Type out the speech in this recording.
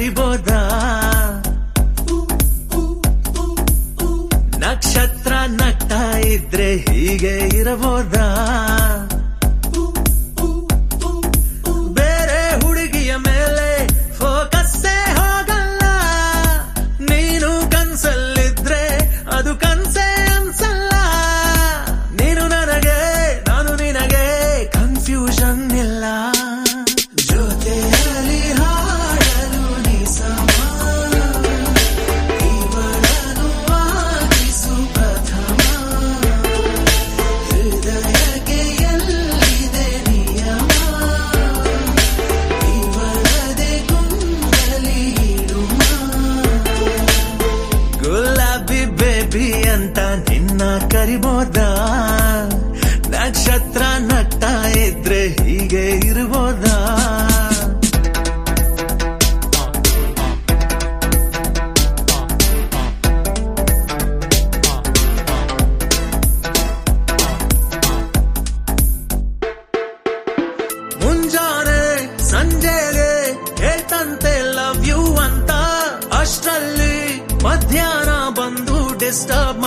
ಕರಿಬೋದಾ ನಕ್ಷತ್ರ ನಗ್ತಾ ಇದ್ರೆ ಹೀಗೆ ಇರಬೋದಾ ಬೇರೆ ಹುಡುಗಿಯ ಮೇಲೆ ಫೋಕಸ್ಸೇ ಹೋಗಲ್ಲ ನೀನು ಕನ್ಸಲ್ಲಿದ್ರೆ ಅದು ಕನ್ಸೇ ಅನ್ಸಲ್ಲ ನೀನು ನನಗೆ ನಾನು ನಿನಗೆ ಕನ್ಫ್ಯೂಷನ್ ಇಲ್ಲ ಜೊತೆಯಲ್ಲಿ ಹಾಡಲು ನೀ ಸಮ ಇವಳನ್ನು ಆಗಿಸು ಪ್ರಥಮ ಹೃದಯಕ್ಕೆ ಎಲ್ಲಿದೆ ನಿಯಮ ಇವಳದೆ ಕುಂಡಲಿ ಇಡುಮ ಗುಲಾಬಿ ಬೇಬಿ ಅಂತ ನಿನ್ನ ಕರಿಬೋದಾ ನಕ್ಷತ್ರ ನಗ್ತಾ ಇದ್ರೆ ಹೀಗೆ ಇರ್ಬೋದಾ ಮುಂಜಾನೆ ಸಂಜೆಗೆ ಹೇಳ್ತಂತೆ ಲವ್ ಯು ಅಂತ ಅಷ್ಟರಲ್ಲಿ ಮಧ್ಯಾಹ್ನ ಬಂದು ಡಿಸ್ಟರ್ಬ್